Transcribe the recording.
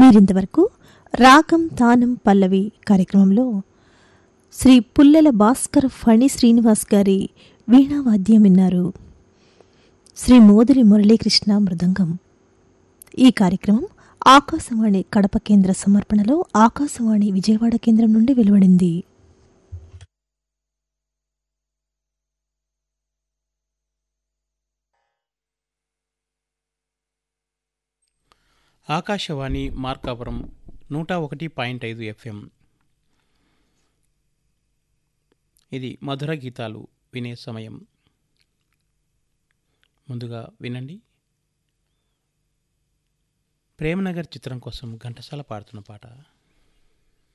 మీరింతవరకు రాగం తానం పల్లవి కార్యక్రమంలో శ్రీ పుల్లెల భాస్కర్ ఫణి శ్రీనివాస్ గారి వీణావాద్యం విన్నారు శ్రీ మోదురి మురళీకృష్ణ మృదంగం ఈ కార్యక్రమం ఆకాశవాణి కడప కేంద్ర సమర్పణలో ఆకాశవాణి విజయవాడ కేంద్రం నుండి వెలువడింది ఆకాశవాణి మార్కాపురం నూట ఒకటి పాయింట్ ఐదు ఎఫ్ఎం ఇది మధుర గీతాలు వినే సమయం ముందుగా వినండి ప్రేమనగర్ చిత్రం కోసం ఘంటసాల పాడుతున్న పాట